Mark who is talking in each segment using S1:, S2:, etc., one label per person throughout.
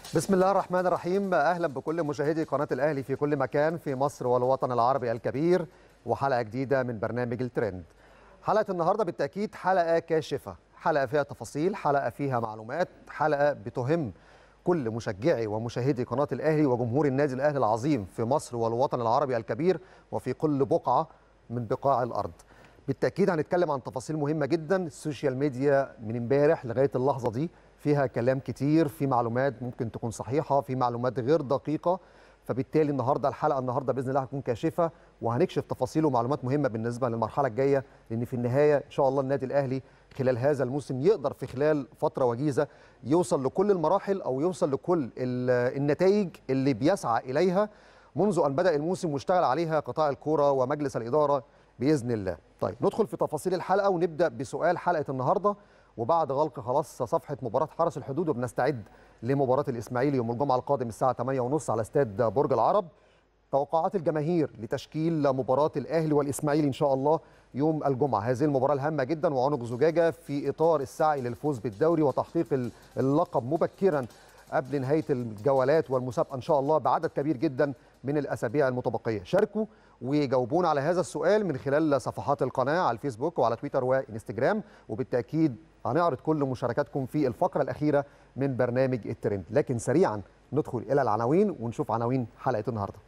S1: بسم الله الرحمن الرحيم اهلا بكل مشاهدي قناه الاهلي في كل مكان في مصر والوطن العربي الكبير وحلقه جديده من برنامج الترند حلقه النهارده بالتاكيد حلقه كاشفه حلقه فيها تفاصيل حلقه فيها معلومات حلقه بتهم كل مشجعي ومشاهدي قناه الاهلي وجمهور النادي الاهلي العظيم في مصر والوطن العربي الكبير وفي كل بقعه من بقاع الارض بالتاكيد هنتكلم عن تفاصيل مهمه جدا السوشيال ميديا من امبارح لغايه اللحظه دي فيها كلام كتير في معلومات ممكن تكون صحيحه في معلومات غير دقيقه فبالتالي النهارده الحلقه النهارده باذن الله هتكون كاشفه وهنكشف تفاصيل ومعلومات مهمه بالنسبه للمرحله الجايه لان في النهايه ان شاء الله النادي الاهلي خلال هذا الموسم يقدر في خلال فتره وجيزه يوصل لكل المراحل او يوصل لكل النتائج اللي بيسعى اليها منذ ان بدا الموسم واشتغل عليها قطاع الكوره ومجلس الاداره باذن الله. طيب ندخل في تفاصيل الحلقه ونبدا بسؤال حلقه النهارده وبعد غلق خلاص صفحه مباراه حرس الحدود وبنستعد لمباراه الاسماعيلي يوم الجمعه القادم الساعه 8:30 على استاد برج العرب. توقعات الجماهير لتشكيل مباراه الاهلي والاسماعيلي ان شاء الله يوم الجمعه، هذه المباراه الهامه جدا وعنق زجاجه في اطار السعي للفوز بالدوري وتحقيق اللقب مبكرا قبل نهايه الجولات والمسابقه ان شاء الله بعدد كبير جدا من الاسابيع المتبقيه. شاركوا وجاوبونا على هذا السؤال من خلال صفحات القناه على الفيسبوك وعلى تويتر وانستجرام وبالتاكيد هنعرض كل مشاركاتكم في الفقره الاخيره من برنامج الترند لكن سريعا ندخل الى العناوين ونشوف عناوين حلقه النهارده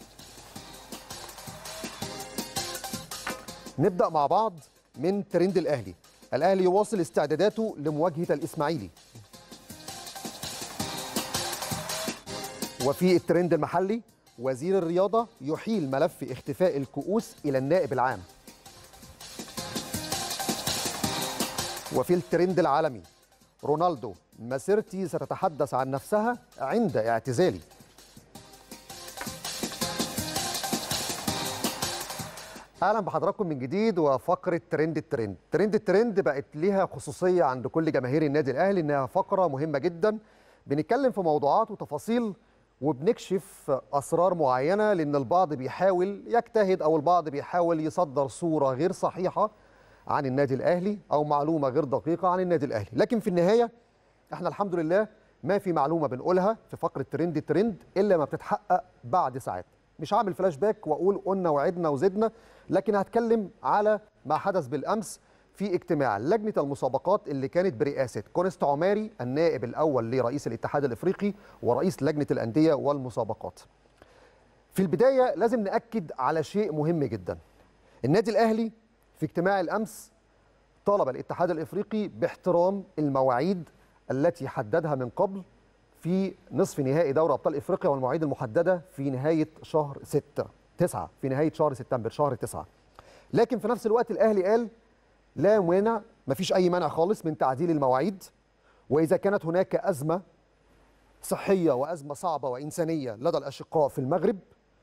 S1: نبدا مع بعض من ترند الاهلي الاهلي يواصل استعداداته لمواجهه الاسماعيلي وفي الترند المحلي وزير الرياضه يحيل ملف اختفاء الكؤوس الى النائب العام وفي الترند العالمي رونالدو مسيرتي ستتحدث عن نفسها عند اعتزالي اهلا بحضراتكم من جديد وفقره ترند الترند ترند الترند بقت ليها خصوصيه عند كل جماهير النادي الاهلي انها فقره مهمه جدا بنتكلم في موضوعات وتفاصيل وبنكشف اسرار معينه لان البعض بيحاول يجتهد او البعض بيحاول يصدر صوره غير صحيحه عن النادي الاهلي او معلومه غير دقيقه عن النادي الاهلي لكن في النهايه احنا الحمد لله ما في معلومه بنقولها في فقره ترند الترند الا ما بتتحقق بعد ساعات مش هعمل فلاش باك واقول قلنا وعدنا وزدنا لكن هتكلم على ما حدث بالامس في اجتماع لجنه المسابقات اللي كانت برئاسه كونست عماري النائب الاول لرئيس الاتحاد الافريقي ورئيس لجنه الانديه والمسابقات. في البدايه لازم ناكد على شيء مهم جدا. النادي الاهلي في اجتماع الامس طالب الاتحاد الافريقي باحترام المواعيد التي حددها من قبل في نصف نهائي دوري ابطال افريقيا والمواعيد المحدده في نهايه شهر 6 9 في نهايه شهر سبتمبر شهر 9 لكن في نفس الوقت الاهلي قال لا مانع مفيش اي مانع خالص من تعديل المواعيد واذا كانت هناك ازمه صحيه وازمه صعبه وانسانيه لدى الاشقاء في المغرب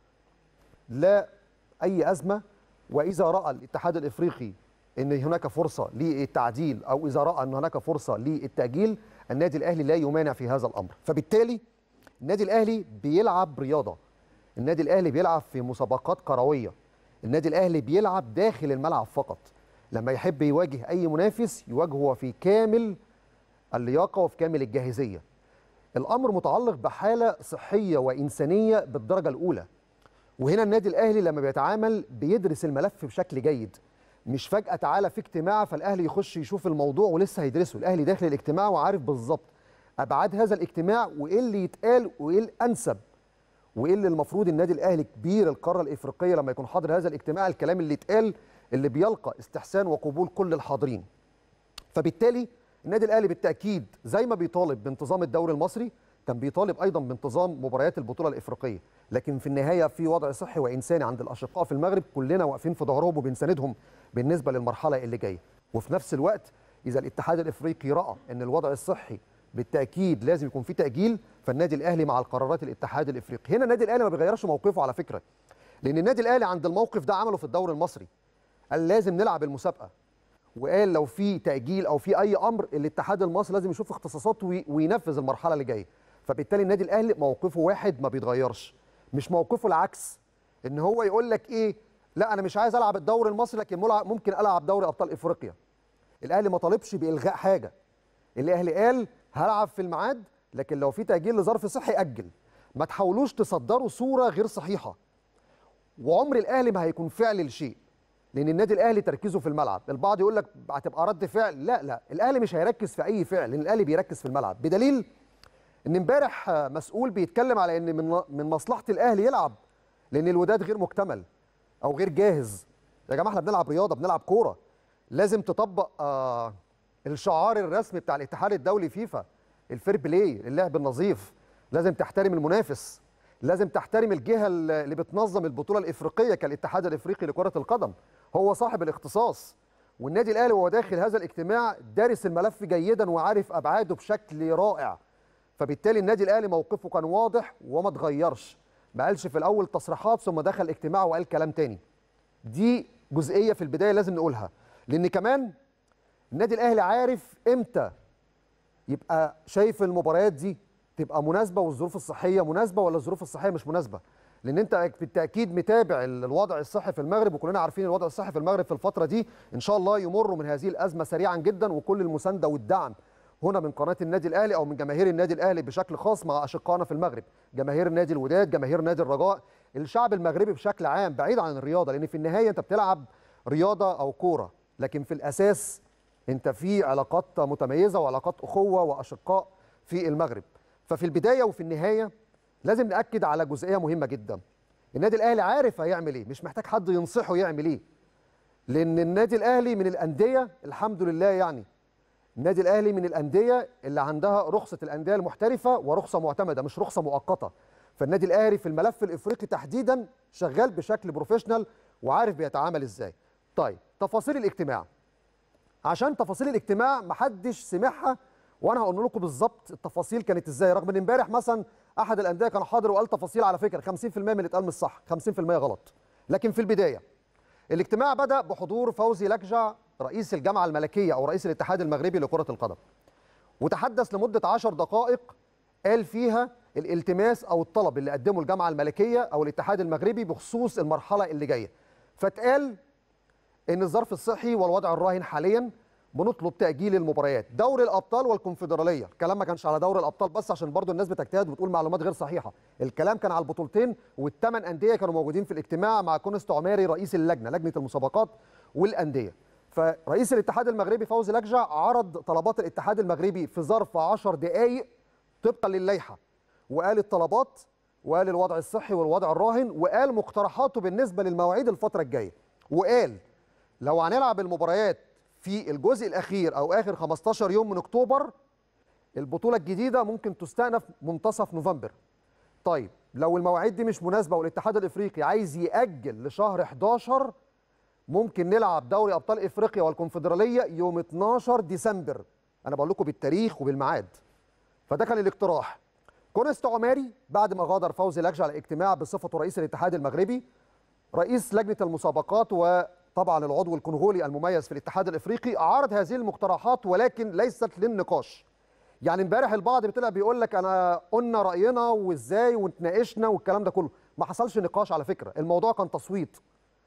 S1: لا اي ازمه واذا راى الاتحاد الافريقي ان هناك فرصه للتعديل او اذا راى ان هناك فرصه للتاجيل النادي الاهلي لا يمانع في هذا الامر فبالتالي النادي الاهلي بيلعب رياضه النادي الاهلي بيلعب في مسابقات كرويه النادي الاهلي بيلعب داخل الملعب فقط لما يحب يواجه اي منافس يواجهه في كامل اللياقه وفي كامل الجاهزيه الامر متعلق بحاله صحيه وانسانيه بالدرجه الاولى وهنا النادي الاهلي لما بيتعامل بيدرس الملف بشكل جيد مش فجاه تعالى في اجتماع فالاهلي يخش يشوف الموضوع ولسه هيدرسه الاهلي داخل الاجتماع وعارف بالظبط ابعاد هذا الاجتماع وايه اللي يتقال وايه الانسب وايه اللي المفروض النادي الاهلي كبير القاره الافريقيه لما يكون حاضر هذا الاجتماع الكلام اللي يتقال اللي بيلقى استحسان وقبول كل الحاضرين فبالتالي النادي الاهلي بالتاكيد زي ما بيطالب بانتظام الدوري المصري كان بيطالب ايضا بانتظام مباريات البطوله الافريقيه لكن في النهايه في وضع صحي وانساني عند الاشقاء في المغرب كلنا واقفين في ظهرهم وبنساندهم بالنسبه للمرحله اللي جايه وفي نفس الوقت اذا الاتحاد الافريقي راى ان الوضع الصحي بالتاكيد لازم يكون في تاجيل فالنادي الاهلي مع القرارات الاتحاد الافريقي هنا النادي الاهلي ما بيغيرش موقفه على فكره لان النادي الاهلي عند الموقف ده عمله في الدوري المصري قال لازم نلعب المسابقه وقال لو في تاجيل او في اي امر الاتحاد المصري لازم يشوف اختصاصاته وينفذ المرحله اللي جايه فبالتالي النادي الاهلي موقفه واحد ما بيتغيرش مش موقفه العكس ان هو يقول لك ايه لا انا مش عايز العب الدوري المصري لكن ممكن العب دوري ابطال افريقيا الاهلي ما طالبش بالغاء حاجه الاهلي قال هلعب في الميعاد لكن لو في تاجيل لظرف صحي اجل ما تحاولوش تصدروا صوره غير صحيحه وعمر الاهلي ما هيكون فعل لشيء لان النادي الاهلي تركيزه في الملعب البعض يقول لك هتبقى رد فعل لا لا الاهلي مش هيركز في اي فعل لان الاهلي بيركز في الملعب بدليل ان امبارح مسؤول بيتكلم على ان من من مصلحه الاهلي يلعب لان الوداد غير مكتمل او غير جاهز يا جماعه احنا بنلعب رياضه بنلعب كوره لازم تطبق آه الشعار الرسمي بتاع الاتحاد الدولي فيفا الفير بلاي اللعب النظيف لازم تحترم المنافس لازم تحترم الجهه اللي بتنظم البطوله الافريقيه كالاتحاد الافريقي لكره القدم هو صاحب الاختصاص والنادي الاهلي وهو داخل هذا الاجتماع دارس الملف جيدا وعارف ابعاده بشكل رائع فبالتالي النادي الاهلي موقفه كان واضح وما اتغيرش ما قالش في الاول تصريحات ثم دخل اجتماع وقال كلام تاني دي جزئيه في البدايه لازم نقولها لان كمان النادي الاهلي عارف امتى يبقى شايف المباريات دي تبقى مناسبه والظروف الصحيه مناسبه ولا الظروف الصحيه مش مناسبه لان انت بالتاكيد متابع الوضع الصحي في المغرب وكلنا عارفين الوضع الصحي في المغرب في الفتره دي ان شاء الله يمروا من هذه الازمه سريعا جدا وكل المسانده والدعم هنا من قناه النادي الاهلي او من جماهير النادي الاهلي بشكل خاص مع اشقائنا في المغرب جماهير نادي الوداد جماهير نادي الرجاء الشعب المغربي بشكل عام بعيد عن الرياضه لان في النهايه انت بتلعب رياضه او كوره لكن في الاساس انت في علاقات متميزه وعلاقات اخوه واشقاء في المغرب ففي البدايه وفي النهايه لازم ناكد على جزئيه مهمه جدا النادي الاهلي عارف هيعمل ايه مش محتاج حد ينصحه يعمل ايه لان النادي الاهلي من الانديه الحمد لله يعني النادي الاهلي من الانديه اللي عندها رخصه الانديه المحترفه ورخصه معتمده مش رخصه مؤقته فالنادي الاهلي في الملف الافريقي تحديدا شغال بشكل بروفيشنال وعارف بيتعامل ازاي طيب تفاصيل الاجتماع عشان تفاصيل الاجتماع محدش سمعها وانا هقول لكم بالظبط التفاصيل كانت ازاي رغم ان امبارح مثلا احد الانديه كان حاضر وقال تفاصيل على فكره 50% من اللي اتقال مش صح 50% غلط لكن في البدايه الاجتماع بدا بحضور فوزي لكجع رئيس الجامعه الملكيه او رئيس الاتحاد المغربي لكره القدم وتحدث لمده 10 دقائق قال فيها الالتماس او الطلب اللي قدمه الجامعه الملكيه او الاتحاد المغربي بخصوص المرحله اللي جايه فاتقال ان الظرف الصحي والوضع الراهن حاليا بنطلب تاجيل المباريات دوري الابطال والكونفدراليه الكلام ما كانش على دوري الابطال بس عشان برضو الناس بتجتهد وتقول معلومات غير صحيحه الكلام كان على البطولتين والثمان انديه كانوا موجودين في الاجتماع مع كونست عماري رئيس اللجنه لجنه المسابقات والانديه فرئيس الاتحاد المغربي فوزي لكجع عرض طلبات الاتحاد المغربي في ظرف 10 دقائق طبقا للائحه وقال الطلبات وقال الوضع الصحي والوضع الراهن وقال مقترحاته بالنسبه للمواعيد الفتره الجايه وقال لو هنلعب المباريات في الجزء الاخير او اخر 15 يوم من اكتوبر البطوله الجديده ممكن تستأنف منتصف نوفمبر طيب لو المواعيد دي مش مناسبه والاتحاد الافريقي عايز ياجل لشهر 11 ممكن نلعب دوري ابطال افريقيا والكونفدراليه يوم 12 ديسمبر انا بقول لكم بالتاريخ وبالميعاد فده كان الاقتراح كونست عماري بعد ما غادر فوزي لكجع على الاجتماع بصفته رئيس الاتحاد المغربي رئيس لجنه المسابقات وطبعا العضو الكونغولي المميز في الاتحاد الافريقي عرض هذه المقترحات ولكن ليست للنقاش يعني امبارح البعض بيطلع بيقول لك انا قلنا راينا وازاي واتناقشنا والكلام ده كله ما حصلش نقاش على فكره الموضوع كان تصويت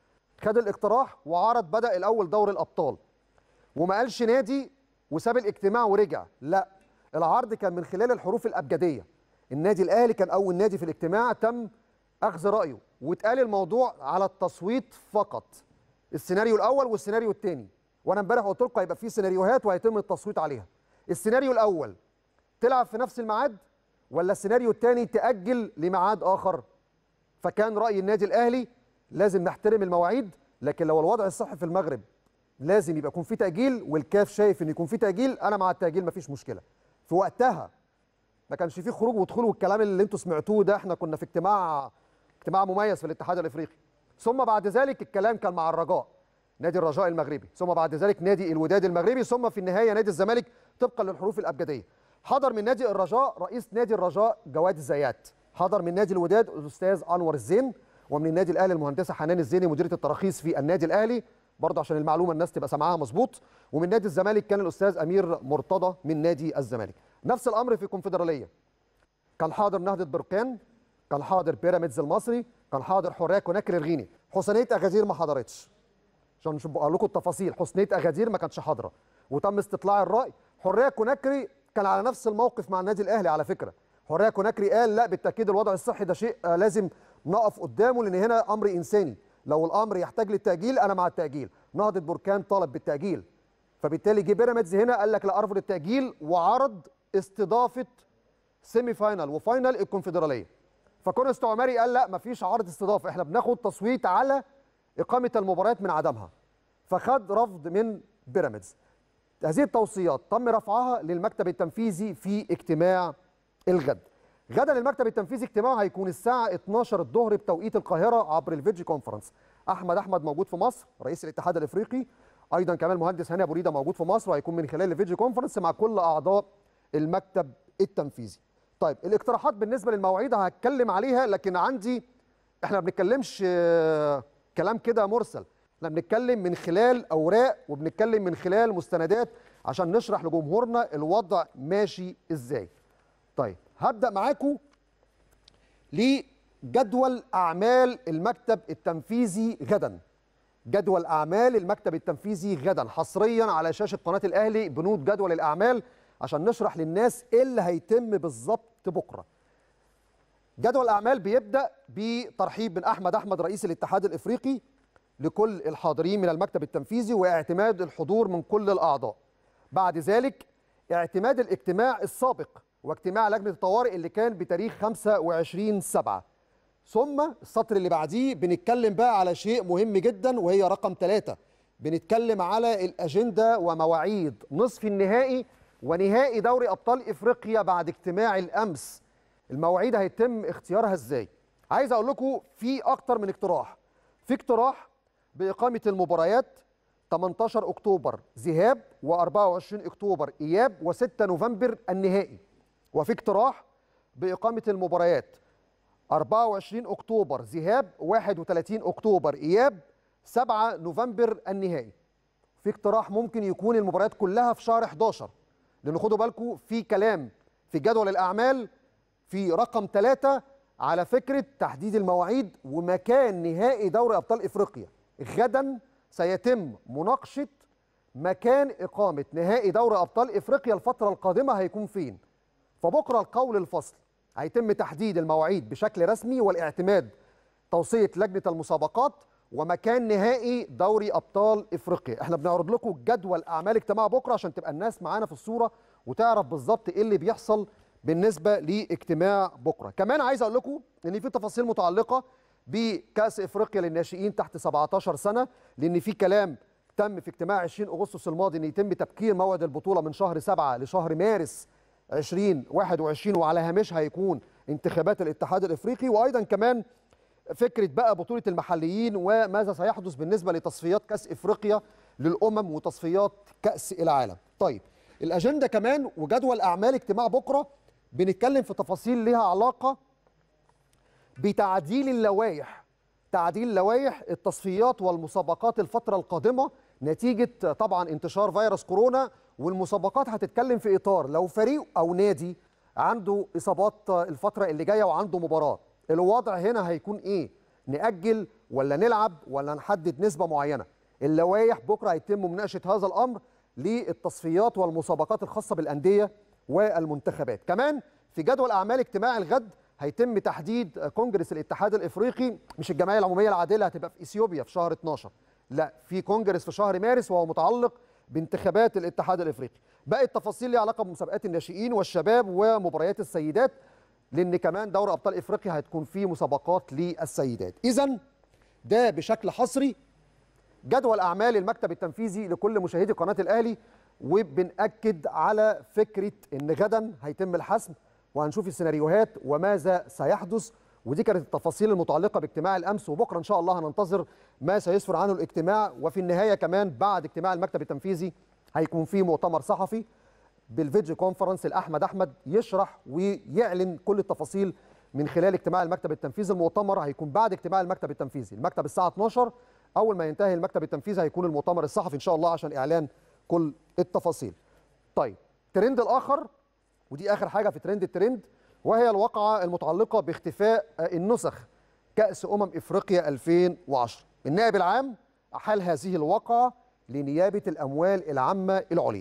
S1: خد الاقتراح وعرض بدا الاول دور الابطال وما قالش نادي وساب الاجتماع ورجع لا العرض كان من خلال الحروف الابجديه النادي الاهلي كان اول نادي في الاجتماع تم اخذ رايه واتقال الموضوع على التصويت فقط السيناريو الاول والسيناريو الثاني وانا امبارح قلت لكم هيبقى في سيناريوهات وهيتم التصويت عليها السيناريو الاول تلعب في نفس الميعاد ولا السيناريو الثاني تاجل لميعاد اخر فكان راي النادي الاهلي لازم نحترم المواعيد لكن لو الوضع الصحي في المغرب لازم يبقى يكون في تاجيل والكاف شايف ان يكون في تاجيل انا مع التاجيل مفيش مشكله في وقتها ما كانش في خروج ودخول والكلام اللي انتوا سمعتوه ده احنا كنا في اجتماع اجتماع مميز في الاتحاد الافريقي ثم بعد ذلك الكلام كان مع الرجاء نادي الرجاء المغربي ثم بعد ذلك نادي الوداد المغربي ثم في النهايه نادي الزمالك طبقا للحروف الابجديه حضر من نادي الرجاء رئيس نادي الرجاء جواد الزيات حضر من نادي الوداد الاستاذ انور الزين ومن النادي الاهلي المهندسه حنان الزيني مديره التراخيص في النادي الاهلي برضه عشان المعلومه الناس تبقى سامعاها مظبوط ومن نادي الزمالك كان الاستاذ امير مرتضى من نادي الزمالك نفس الامر في الكونفدراليه كان حاضر نهضه بركان كان حاضر بيراميدز المصري كان حاضر حريه كوناكري الغيني حسنيه اغادير ما حضرتش عشان اقول لكم التفاصيل حسنيه اغادير ما كانتش حاضره وتم استطلاع الراي حريه كوناكري كان على نفس الموقف مع النادي الاهلي على فكره حريه كوناكري قال لا بالتاكيد الوضع الصحي ده شيء آه، لازم نقف قدامه لان هنا امر انساني لو الامر يحتاج للتاجيل انا مع التاجيل نهضه بركان طلب بالتاجيل فبالتالي جه بيراميدز هنا قال لك لا ارفض التاجيل وعرض استضافه سيمي فاينال وفاينال الكونفدراليه فكونست عمري قال لا مفيش عرض استضافه احنا بناخد تصويت على اقامه المباريات من عدمها فخد رفض من بيراميدز هذه التوصيات تم رفعها للمكتب التنفيذي في اجتماع الغد غدا المكتب التنفيذي اجتماع هيكون الساعه 12 الظهر بتوقيت القاهره عبر الفيديو كونفرنس احمد احمد موجود في مصر رئيس الاتحاد الافريقي ايضا كمان المهندس هاني ابو ريده موجود في مصر وهيكون من خلال الفيديو كونفرنس مع كل اعضاء المكتب التنفيذي طيب الاقتراحات بالنسبه للمواعيد هتكلم عليها لكن عندي احنا ما بنتكلمش آه، كلام كده مرسل احنا بنتكلم من خلال اوراق وبنتكلم من خلال مستندات عشان نشرح لجمهورنا الوضع ماشي ازاي طيب هبدا معاكم لجدول اعمال المكتب التنفيذي غدا جدول اعمال المكتب التنفيذي غدا حصريا على شاشه قناه الاهلي بنود جدول الاعمال عشان نشرح للناس ايه اللي هيتم بالظبط بكره جدول الاعمال بيبدا بترحيب من احمد احمد رئيس الاتحاد الافريقي لكل الحاضرين من المكتب التنفيذي واعتماد الحضور من كل الاعضاء بعد ذلك اعتماد الاجتماع السابق واجتماع لجنه الطوارئ اللي كان بتاريخ 25 7 ثم السطر اللي بعديه بنتكلم بقى على شيء مهم جدا وهي رقم ثلاثة بنتكلم على الأجندة ومواعيد نصف النهائي ونهائي دوري أبطال إفريقيا بعد اجتماع الأمس المواعيد هيتم اختيارها إزاي عايز أقول لكم في أكتر من اقتراح في اقتراح بإقامة المباريات 18 أكتوبر ذهاب و24 أكتوبر إياب و6 نوفمبر النهائي وفي اقتراح بإقامة المباريات 24 أكتوبر ذهاب 31 أكتوبر إياب 7 نوفمبر النهائي في اقتراح ممكن يكون المباريات كلها في شهر 11 لأن خدوا بالكم في كلام في جدول الأعمال في رقم 3 على فكرة تحديد المواعيد ومكان نهائي دوري أبطال إفريقيا غدا سيتم مناقشة مكان إقامة نهائي دوري أبطال إفريقيا الفترة القادمة هيكون فين فبكرة القول الفصل هيتم تحديد المواعيد بشكل رسمي والاعتماد توصية لجنة المسابقات ومكان نهائي دوري أبطال إفريقيا احنا بنعرض لكم جدول أعمال اجتماع بكرة عشان تبقى الناس معانا في الصورة وتعرف بالظبط إيه اللي بيحصل بالنسبة لاجتماع بكرة كمان عايز أقول لكم إن في تفاصيل متعلقة بكأس إفريقيا للناشئين تحت 17 سنة لأن في كلام تم في اجتماع 20 أغسطس الماضي إن يتم تبكير موعد البطولة من شهر 7 لشهر مارس 2021 وعلى هامشها هيكون انتخابات الاتحاد الافريقي وايضا كمان فكره بقى بطوله المحليين وماذا سيحدث بالنسبه لتصفيات كاس افريقيا للامم وتصفيات كاس العالم. طيب الاجنده كمان وجدول اعمال اجتماع بكره بنتكلم في تفاصيل ليها علاقه بتعديل اللوائح تعديل لوائح التصفيات والمسابقات الفتره القادمه نتيجه طبعا انتشار فيروس كورونا والمسابقات هتتكلم في اطار لو فريق او نادي عنده اصابات الفتره اللي جايه وعنده مباراه الوضع هنا هيكون ايه ناجل ولا نلعب ولا نحدد نسبه معينه اللوائح بكره هيتم مناقشه هذا الامر للتصفيات والمسابقات الخاصه بالانديه والمنتخبات كمان في جدول اعمال اجتماع الغد هيتم تحديد كونجرس الاتحاد الافريقي مش الجمعيه العموميه العادله هتبقى في اثيوبيا في شهر 12 لا في كونجرس في شهر مارس وهو متعلق بانتخابات الاتحاد الافريقي باقي التفاصيل ليها علاقه بمسابقات الناشئين والشباب ومباريات السيدات لان كمان دوري ابطال افريقيا هتكون فيه مسابقات للسيدات اذا ده بشكل حصري جدول اعمال المكتب التنفيذي لكل مشاهدي قناه الاهلي وبنأكد على فكره ان غدا هيتم الحسم وهنشوف السيناريوهات وماذا سيحدث ودي كانت التفاصيل المتعلقه باجتماع الامس وبكره ان شاء الله هننتظر ما سيسفر عنه الاجتماع وفي النهايه كمان بعد اجتماع المكتب التنفيذي هيكون في مؤتمر صحفي بالفيديو كونفرنس الاحمد احمد يشرح ويعلن كل التفاصيل من خلال اجتماع المكتب التنفيذي المؤتمر هيكون بعد اجتماع المكتب التنفيذي المكتب الساعه 12 اول ما ينتهي المكتب التنفيذي هيكون المؤتمر الصحفي ان شاء الله عشان اعلان كل التفاصيل طيب ترند الاخر ودي اخر حاجه في ترند الترند وهي الواقعه المتعلقه باختفاء النسخ كاس امم افريقيا 2010 النائب العام احال هذه الواقعه لنيابه الاموال العامه العليا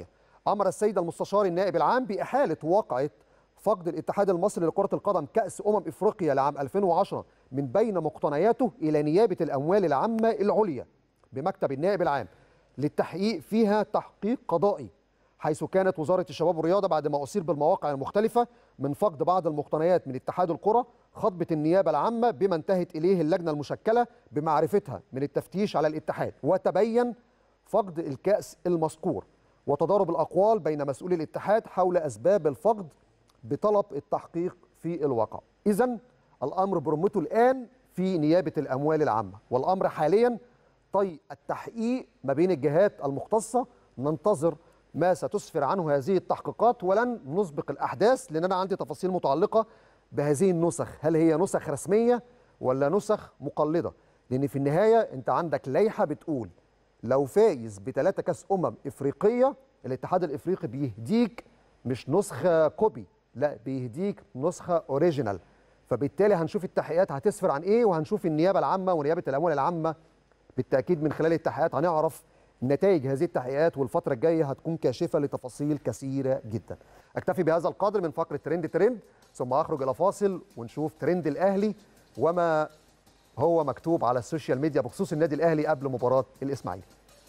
S1: امر السيد المستشار النائب العام باحاله واقعه فقد الاتحاد المصري لكره القدم كاس امم افريقيا لعام 2010 من بين مقتنياته الى نيابه الاموال العامه العليا بمكتب النائب العام للتحقيق فيها تحقيق قضائي حيث كانت وزاره الشباب والرياضه بعد ما اصير بالمواقع المختلفه من فقد بعض المقتنيات من اتحاد القرى خطبت النيابه العامه بما انتهت اليه اللجنه المشكله بمعرفتها من التفتيش على الاتحاد وتبين فقد الكاس المذكور وتضارب الاقوال بين مسؤولي الاتحاد حول اسباب الفقد بطلب التحقيق في الواقع اذا الامر برمته الان في نيابه الاموال العامه والامر حاليا طي التحقيق ما بين الجهات المختصه ننتظر ما ستسفر عنه هذه التحقيقات ولن نسبق الاحداث لان انا عندي تفاصيل متعلقه بهذه النسخ هل هي نسخ رسميه ولا نسخ مقلده لان في النهايه انت عندك لائحه بتقول لو فايز بثلاثه كاس امم افريقيه الاتحاد الافريقي بيهديك مش نسخه كوبي لا بيهديك نسخه اوريجينال فبالتالي هنشوف التحقيقات هتسفر عن ايه وهنشوف النيابه العامه ونيابه الاموال العامه بالتاكيد من خلال التحقيقات هنعرف نتائج هذه التحقيقات والفتره الجايه هتكون كاشفه لتفاصيل كثيره جدا اكتفي بهذا القدر من فقره ترند ترند ثم اخرج الى فاصل ونشوف ترند الاهلي وما هو مكتوب على السوشيال ميديا بخصوص النادي الاهلي قبل مباراه الاسماعيلي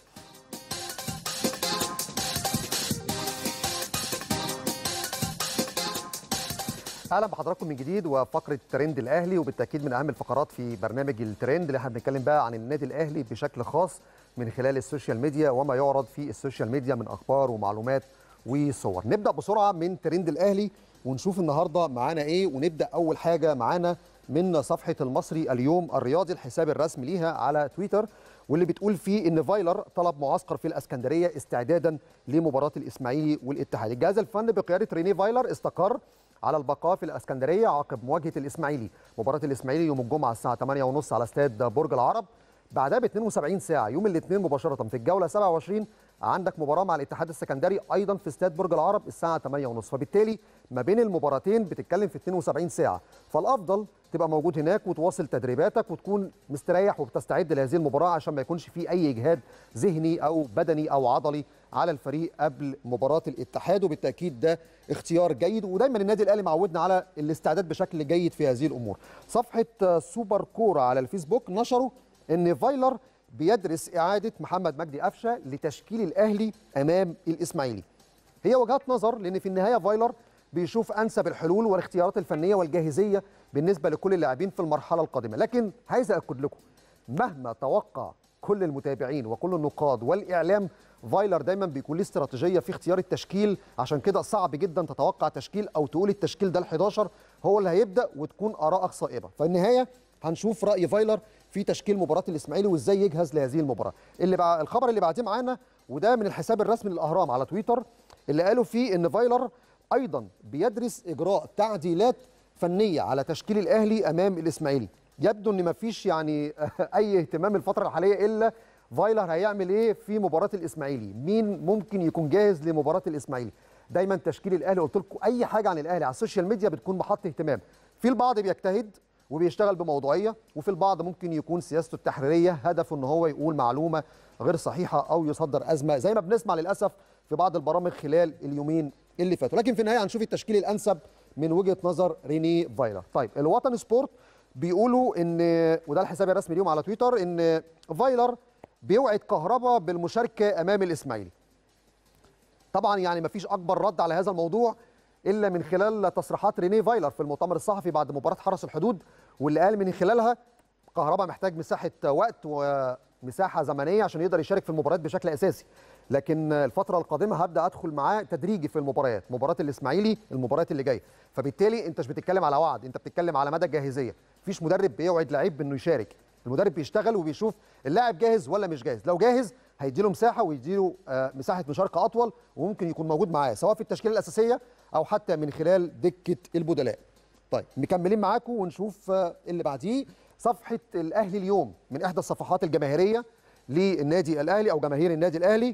S1: اهلا بحضراتكم من جديد وفقره ترند الاهلي وبالتاكيد من اهم الفقرات في برنامج الترند اللي احنا بنتكلم بقى عن النادي الاهلي بشكل خاص من خلال السوشيال ميديا وما يعرض في السوشيال ميديا من اخبار ومعلومات وصور نبدا بسرعه من ترند الاهلي ونشوف النهارده معانا ايه ونبدا اول حاجه معانا من صفحه المصري اليوم الرياضي الحساب الرسمي ليها على تويتر واللي بتقول فيه ان فايلر طلب معسكر في الاسكندريه استعدادا لمباراه الاسماعيلي والاتحاد الجهاز الفني بقياده ريني فايلر استقر على البقاء في الاسكندريه عقب مواجهه الاسماعيلي مباراه الاسماعيلي يوم الجمعه الساعه 8:30 على استاد برج العرب بعدها ب 72 ساعه يوم الاثنين مباشره في الجوله 27 عندك مباراه مع الاتحاد السكندري ايضا في استاد برج العرب الساعه 8:30 فبالتالي ما بين المباراتين بتتكلم في 72 ساعه فالافضل تبقى موجود هناك وتواصل تدريباتك وتكون مستريح وبتستعد لهذه المباراه عشان ما يكونش في اي اجهاد ذهني او بدني او عضلي على الفريق قبل مباراه الاتحاد وبالتاكيد ده اختيار جيد ودايما النادي الاهلي معودنا على الاستعداد بشكل جيد في هذه الامور صفحه سوبر كوره على الفيسبوك نشروا ان فايلر بيدرس اعاده محمد مجدي قفشه لتشكيل الاهلي امام الاسماعيلي هي وجهات نظر لان في النهايه فايلر بيشوف انسب الحلول والاختيارات الفنيه والجاهزيه بالنسبه لكل اللاعبين في المرحله القادمه لكن عايز اكد لكم مهما توقع كل المتابعين وكل النقاد والاعلام فايلر دايما بيكون ليه استراتيجيه في اختيار التشكيل عشان كده صعب جدا تتوقع تشكيل او تقول التشكيل ده ال11 هو اللي هيبدا وتكون ارائك صائبه في النهايه هنشوف راي فايلر في تشكيل مباراه الاسماعيلي وازاي يجهز لهذه المباراه اللي بقى الخبر اللي بعديه معانا وده من الحساب الرسمي للاهرام على تويتر اللي قالوا فيه ان فايلر ايضا بيدرس اجراء تعديلات فنيه على تشكيل الاهلي امام الاسماعيلي يبدو ان مفيش يعني اي اهتمام الفتره الحاليه الا فايلر هيعمل ايه في مباراه الاسماعيلي مين ممكن يكون جاهز لمباراه الاسماعيلي دايما تشكيل الاهلي قلت لكم اي حاجه عن الاهلي على السوشيال ميديا بتكون محط اهتمام في البعض بيجتهد وبيشتغل بموضوعيه وفي البعض ممكن يكون سياسته التحريريه هدفه ان هو يقول معلومه غير صحيحه او يصدر ازمه زي ما بنسمع للاسف في بعض البرامج خلال اليومين اللي فاتوا لكن في النهايه هنشوف التشكيل الانسب من وجهه نظر ريني فايلر طيب الوطن سبورت بيقولوا ان وده الحساب الرسمي ليهم على تويتر ان فايلر بيوعد كهربا بالمشاركه امام الاسماعيلي طبعا يعني مفيش اكبر رد على هذا الموضوع الا من خلال تصريحات ريني فايلر في المؤتمر الصحفي بعد مباراه حرس الحدود واللي قال من خلالها كهربا محتاج مساحه وقت ومساحه زمنيه عشان يقدر يشارك في المباريات بشكل اساسي لكن الفتره القادمه هبدا ادخل معاه تدريجي في المباريات مباراه الاسماعيلي المباريات اللي جايه فبالتالي انت مش بتتكلم على وعد انت بتتكلم على مدى الجاهزيه مفيش مدرب بيوعد لعيب بانه يشارك المدرب بيشتغل وبيشوف اللاعب جاهز ولا مش جاهز لو جاهز هيديله مساحه ويديله مساحه مشاركه اطول وممكن يكون موجود معاه سواء في التشكيله الاساسيه او حتى من خلال دكه البدلاء طيب مكملين معاكم ونشوف اللي بعديه صفحه الاهلي اليوم من احدى الصفحات الجماهيريه للنادي الاهلي او جماهير النادي الاهلي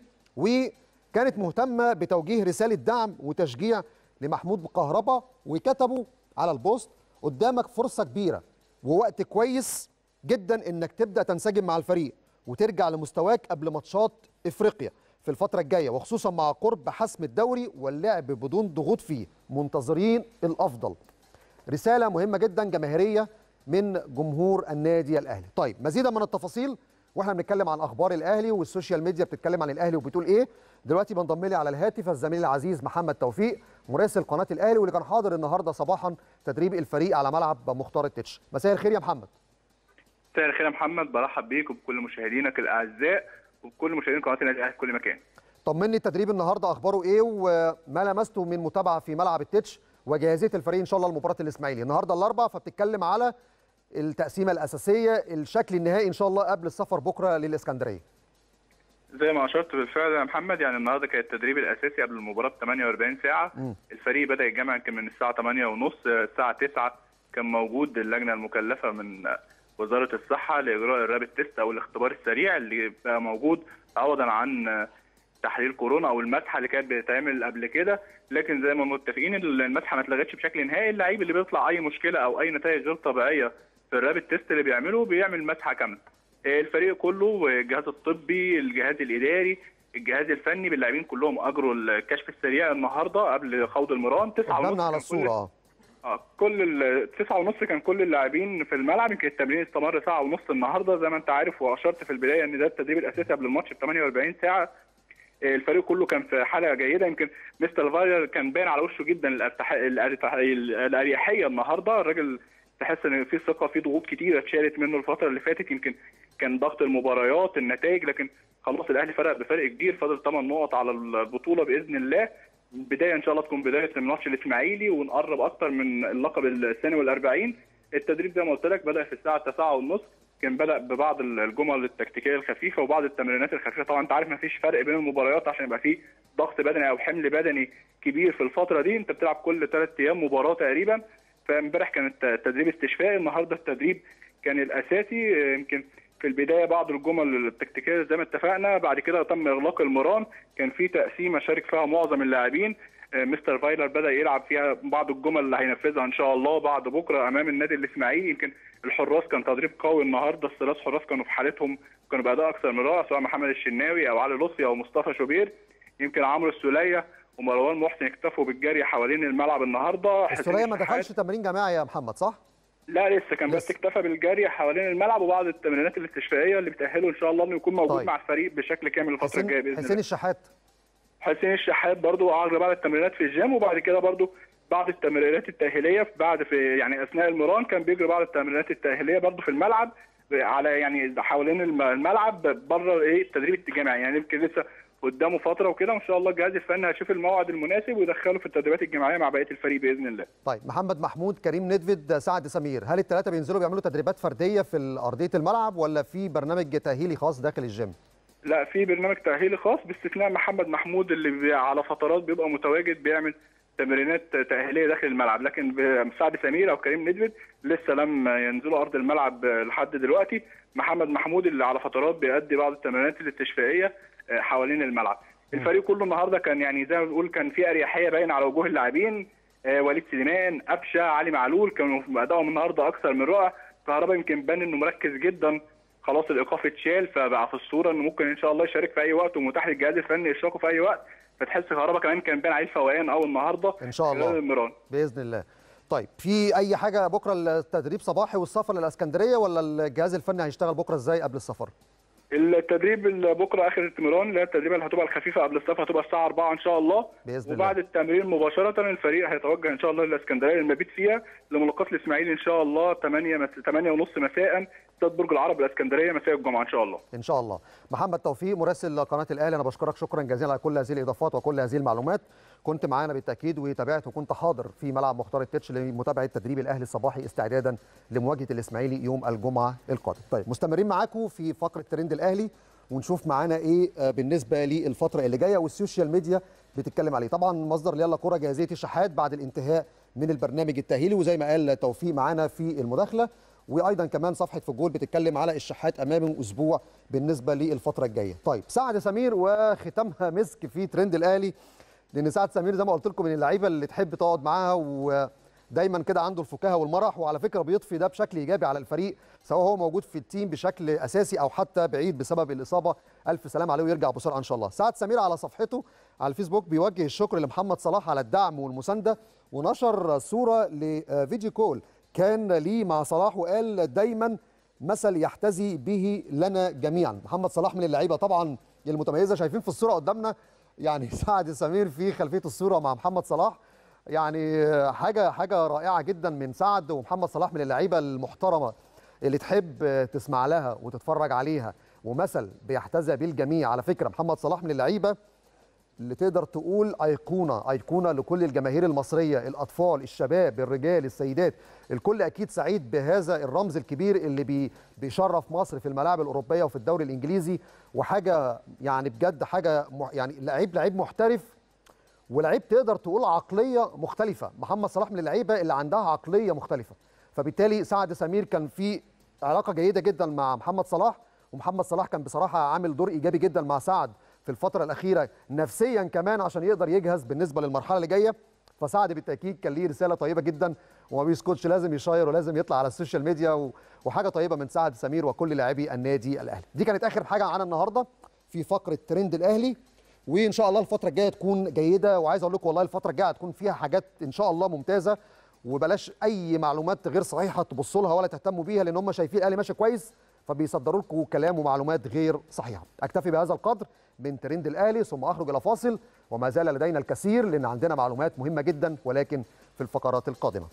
S1: وكانت مهتمه بتوجيه رساله دعم وتشجيع لمحمود كهربا وكتبوا على البوست قدامك فرصه كبيره ووقت كويس جدا انك تبدا تنسجم مع الفريق وترجع لمستواك قبل ماتشات افريقيا في الفتره الجايه وخصوصا مع قرب حسم الدوري واللعب بدون ضغوط فيه منتظرين الافضل رساله مهمه جدا جماهيريه من جمهور النادي الاهلي طيب مزيدا من التفاصيل واحنا بنتكلم عن اخبار الاهلي والسوشيال ميديا بتتكلم عن الاهلي وبتقول ايه دلوقتي بنضم لي على الهاتف الزميل العزيز محمد توفيق مراسل قناه الاهلي واللي كان حاضر النهارده صباحا تدريب الفريق على ملعب مختار التتش مساء الخير يا محمد
S2: مساء الخير يا محمد برحب بيك وبكل مشاهدينك الاعزاء وبكل مشاهدين قناه النادي الاهلي في كل مكان
S1: طمني التدريب النهارده اخباره ايه وما لمسته من متابعه في ملعب التتش وجاهزيه الفريق ان شاء الله لمباراه الاسماعيلي النهارده الاربعاء فبتتكلم على التقسيمه الاساسيه الشكل النهائي ان شاء الله قبل السفر بكره للاسكندريه
S2: زي ما اشرت بالفعل يا محمد يعني النهارده كان التدريب الاساسي قبل المباراه ب 48 ساعه م. الفريق بدا الجامعه يمكن من الساعه 8 ونص الساعه 9 كان موجود اللجنه المكلفه من وزاره الصحه لاجراء الرابid تيست او الاختبار السريع اللي بقى موجود عوضا عن تحليل كورونا او المسحه اللي كانت بتتعمل قبل كده لكن زي ما متفقين المسحه ما اتلغتش بشكل نهائي اللعيب اللي بيطلع اي مشكله او اي نتائج غير طبيعيه في الرابid تيست اللي بيعمله بيعمل مسحه كامله الفريق كله الجهاز الطبي الجهاز الاداري الجهاز الفني باللاعبين كلهم اجروا الكشف السريع النهارده قبل خوض المران 9
S1: ونص على الصوره
S2: اه كل التسعة ونص كان كل اللاعبين في الملعب يمكن التمرين استمر ساعه ونص النهارده زي ما انت عارف واشرت في البدايه ان ده التدريب الاساسي قبل الماتش ب 48 ساعه الفريق كله كان في حاله جيده يمكن مستر فاير كان باين على وشه جدا الاريحيه النهارده الراجل تحس ان في ثقه في ضغوط كتيره اتشالت منه الفتره اللي فاتت يمكن كان ضغط المباريات النتائج لكن خلاص الاهلي فرق بفرق كبير فاضل 8 نقط على البطوله باذن الله بدايه ان شاء الله تكون بدايه الماتش الاسماعيلي ونقرب اكتر من اللقب الثاني وال40 التدريب زي ما قلت لك بدا في الساعه 9:30 كان بدا ببعض الجمل التكتيكيه الخفيفه وبعض التمرينات الخفيفه طبعا انت عارف ما فيش فرق بين المباريات عشان يبقى في ضغط بدني او حمل بدني كبير في الفتره دي انت بتلعب كل ثلاث ايام مباراه تقريبا فامبارح كان التدريب استشفائي النهارده التدريب كان الاساسي يمكن في البدايه بعض الجمل التكتيكيه زي ما اتفقنا بعد كده تم اغلاق المران كان في تقسيمه شارك فيها معظم اللاعبين مستر فايلر بدا يلعب فيها بعض الجمل اللي هينفذها ان شاء الله بعد بكره امام النادي الاسماعيلي يمكن الحراس كان تدريب قوي النهارده الثلاث حراس كانوا في حالتهم كانوا باداء اكثر من رائع سواء محمد الشناوي او علي لطفي او مصطفى شوبير يمكن عمرو السوليه ومروان محسن اكتفوا بالجري حوالين الملعب النهارده
S1: السوليه ما دخلش تمرين جماعي يا محمد صح؟
S2: لا لسه كان بس اكتفى بالجري حوالين الملعب وبعض التمرينات الاستشفائيه اللي بتاهله ان شاء الله انه يكون موجود طيب. مع الفريق بشكل كامل الفتره الجايه باذن الله
S1: حسين الشحات
S2: حسين الشحات برضو اجرى بعض التمرينات في الجيم وبعد كده برضو بعض التمرينات التاهيليه بعد في يعني اثناء المران كان بيجري بعض التمرينات التاهيليه برضو في الملعب على يعني حوالين الملعب بره ايه التدريب الجماعي يعني يمكن لسه قدامه فتره وكده وان شاء الله الجهاز الفني هيشوف الموعد المناسب ويدخله في التدريبات الجماعيه مع بقيه الفريق باذن الله.
S1: طيب محمد محمود كريم ندفد سعد سمير هل الثلاثه بينزلوا بيعملوا تدريبات فرديه في ارضيه الملعب ولا في برنامج تاهيلي خاص داخل الجيم؟
S2: لا في برنامج تاهيلي خاص باستثناء محمد محمود اللي على فترات بيبقى متواجد بيعمل تمرينات تاهيليه داخل الملعب لكن سعد سمير او كريم ندفد لسه لم ينزلوا ارض الملعب لحد دلوقتي محمد محمود اللي على فترات بيأدي بعض التمرينات الاستشفائيه حوالين الملعب الفريق كله النهارده كان يعني زي ما بنقول كان في اريحيه باينه على وجوه اللاعبين وليد سليمان قفشه علي معلول كانوا ادائهم النهارده اكثر من رائع كهربا يمكن بان انه مركز جدا خلاص الايقاف اتشال فبقى في الصوره انه ممكن ان شاء الله يشارك في اي وقت ومتاح للجهاز الفني اشراكه في اي وقت فتحس كهربا كمان كان باين عليه الفوقان اول النهارده
S1: ان شاء الله
S2: المران
S1: باذن الله طيب في اي حاجه بكره التدريب صباحي والسفر للاسكندريه ولا الجهاز الفني هيشتغل بكره ازاي قبل السفر؟
S2: التدريب بكره اخر التمران اللي هي التدريب اللي هتبقى الخفيفه قبل السفر هتبقى الساعه 4 ان شاء الله
S1: باذن
S2: وبعد
S1: الله.
S2: التمرين مباشره الفريق هيتوجه ان شاء الله للاسكندريه المبيت فيها لملاقاه الاسماعيلي ان شاء الله 8 مس... 8 ونص مساء استاد برج العرب الاسكندريه مساء الجمعه ان شاء الله
S1: ان شاء الله محمد توفيق مراسل قناه الاهلي انا بشكرك شكرا جزيلا على كل هذه الاضافات وكل هذه المعلومات كنت معانا بالتاكيد وتابعت وكنت حاضر في ملعب مختار التتش لمتابعه تدريب الاهلي الصباحي استعدادا لمواجهه الاسماعيلي يوم الجمعه القادم طيب مستمرين معاكم في فقره ترند الاهلي ونشوف معانا ايه بالنسبه للفتره اللي جايه والسوشيال ميديا بتتكلم عليه طبعا مصدر ليلا كوره جاهزيه الشحات بعد الانتهاء من البرنامج التاهيلي وزي ما قال توفيق معانا في المداخله وايضا كمان صفحه في الجول بتتكلم على الشحات امام اسبوع بالنسبه للفتره الجايه طيب سعد سمير وختامها مسك في ترند الاهلي لان سعد سمير زي ما قلت لكم من اللعيبه اللي تحب تقعد معاها دايما كده عنده الفكاهه والمرح وعلى فكره بيضفي ده بشكل ايجابي على الفريق سواء هو موجود في التيم بشكل اساسي او حتى بعيد بسبب الاصابه الف سلام عليه ويرجع بسرعه ان شاء الله سعد سمير على صفحته على الفيسبوك بيوجه الشكر لمحمد صلاح على الدعم والمسانده ونشر صوره لفيديو كول كان ليه مع صلاح وقال دايما مثل يحتذي به لنا جميعا محمد صلاح من اللعيبه طبعا المتميزه شايفين في الصوره قدامنا يعني سعد سمير في خلفيه الصوره مع محمد صلاح يعني حاجه حاجه رائعه جدا من سعد ومحمد صلاح من اللعيبه المحترمه اللي تحب تسمع لها وتتفرج عليها ومثل بيحتذى به الجميع على فكره محمد صلاح من اللعيبه اللي تقدر تقول ايقونه ايقونه لكل الجماهير المصريه الاطفال الشباب الرجال السيدات الكل اكيد سعيد بهذا الرمز الكبير اللي بي بيشرف مصر في الملاعب الاوروبيه وفي الدوري الانجليزي وحاجه يعني بجد حاجه يعني لعيب لعيب محترف ولعيب تقدر تقول عقليه مختلفه محمد صلاح من اللعيبه اللي عندها عقليه مختلفه فبالتالي سعد سمير كان في علاقه جيده جدا مع محمد صلاح ومحمد صلاح كان بصراحه عامل دور ايجابي جدا مع سعد في الفتره الاخيره نفسيا كمان عشان يقدر يجهز بالنسبه للمرحله اللي جايه فسعد بالتاكيد كان ليه رساله طيبه جدا وما بيسكتش لازم يشاير ولازم يطلع على السوشيال ميديا وحاجه طيبه من سعد سمير وكل لاعبي النادي الاهلي دي كانت اخر حاجه معانا النهارده في فقره ترند الاهلي وان شاء الله الفتره الجايه تكون جيده وعايز اقول لكم والله الفتره الجايه هتكون فيها حاجات ان شاء الله ممتازه وبلاش اي معلومات غير صحيحه تبصوا لها ولا تهتموا بيها لان هم شايفين الاهلي ماشي كويس فبيصدروا لكم كلام ومعلومات غير صحيحه اكتفي بهذا القدر من ترند الاهلي ثم اخرج الى فاصل وما زال لدينا الكثير لان عندنا معلومات مهمه جدا ولكن في الفقرات القادمه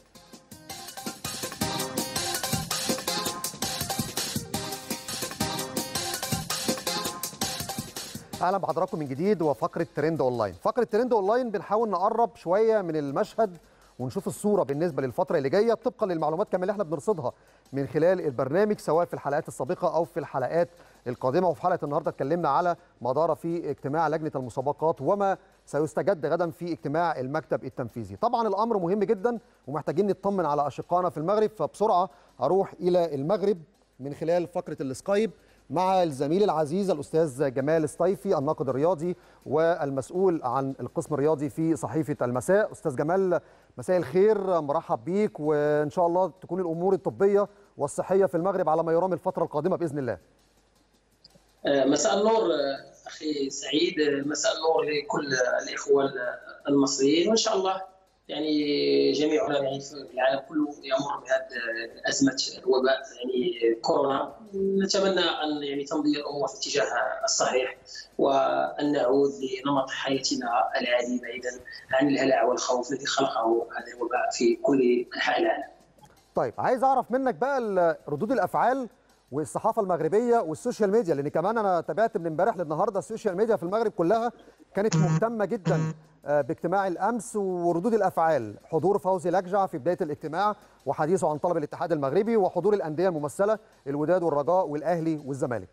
S1: اهلا بحضراتكم من جديد وفقره ترند اونلاين فقره ترند اونلاين بنحاول نقرب شويه من المشهد ونشوف الصوره بالنسبه للفتره اللي جايه طبقا للمعلومات كمان اللي احنا بنرصدها من خلال البرنامج سواء في الحلقات السابقه او في الحلقات القادمه وفي حلقه النهارده اتكلمنا على ما دار في اجتماع لجنه المسابقات وما سيستجد غدا في اجتماع المكتب التنفيذي طبعا الامر مهم جدا ومحتاجين نطمن على اشقائنا في المغرب فبسرعه هروح الى المغرب من خلال فقره السكايب مع الزميل العزيز الاستاذ جمال الصيفي الناقد الرياضي والمسؤول عن القسم الرياضي في صحيفه المساء استاذ جمال مساء الخير مرحب بيك وان شاء الله تكون الامور الطبيه والصحيه في المغرب على ما يرام الفتره القادمه باذن الله
S3: مساء النور اخي سعيد مساء النور لكل الاخوه المصريين وان شاء الله يعني جميعنا يعني في العالم كله يمر بهذه ازمه الوباء يعني كورونا نتمنى ان يعني تمضي الامور في الاتجاه الصحيح وان نعود لنمط حياتنا العادي بعيدا عن الهلع والخوف الذي خلقه هذا الوباء في كل انحاء العالم.
S1: طيب عايز اعرف منك بقى ردود الافعال والصحافه المغربيه والسوشيال ميديا لان كمان انا تابعت من امبارح للنهارده السوشيال ميديا في المغرب كلها كانت مهتمه جدا باجتماع الامس وردود الافعال حضور فوزي لجع في بدايه الاجتماع وحديثه عن طلب الاتحاد المغربي وحضور الانديه الممثله الوداد والرجاء والاهلي والزمالك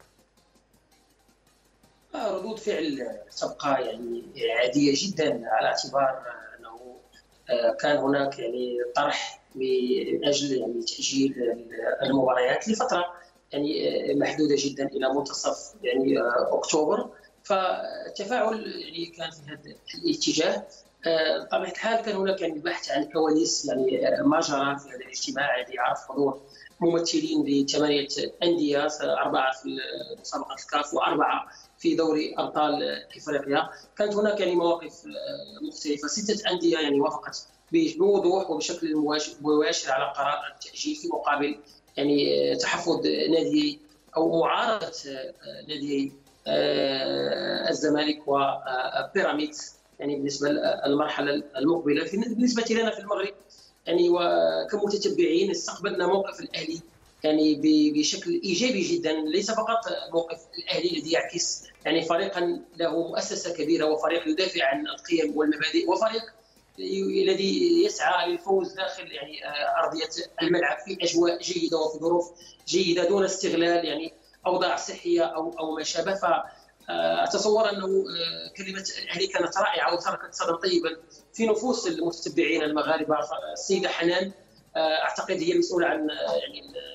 S3: ردود فعل تبقى يعني عاديه جدا على اعتبار انه كان هناك يعني طرح من اجل يعني تاجيل المباريات لفتره يعني محدوده جدا الى منتصف يعني اكتوبر فالتفاعل يعني كان في هذا الاتجاه بطبيعه الحال كان هناك يعني البحث عن كواليس يعني ما جرى في هذا الاجتماع الذي عرف حضور ممثلين لثمانيه انديه اربعه في مسابقه الكاف واربعه في دوري ابطال افريقيا كانت هناك يعني مواقف مختلفه سته انديه يعني وافقت بوضوح وبشكل مباشر على قرار التاجيل في مقابل يعني تحفظ نادي او معارضه نادي الزمالك وبيراميدز يعني بالنسبه للمرحله المقبله بالنسبه لنا في المغرب يعني وكمتتبعين استقبلنا موقف الاهلي يعني بشكل ايجابي جدا ليس فقط موقف الاهلي الذي يعكس يعني فريقا له مؤسسه كبيره وفريق يدافع عن القيم والمبادئ وفريق الذي يسعى للفوز داخل يعني ارضيه الملعب في اجواء جيده وفي ظروف جيده دون استغلال يعني اوضاع صحيه او او ما شابه فاتصور انه كلمه الاهلي كانت رائعه وتركت صدى طيبا في نفوس المتتبعين المغاربه السيده حنان اعتقد هي المسؤوله عن يعني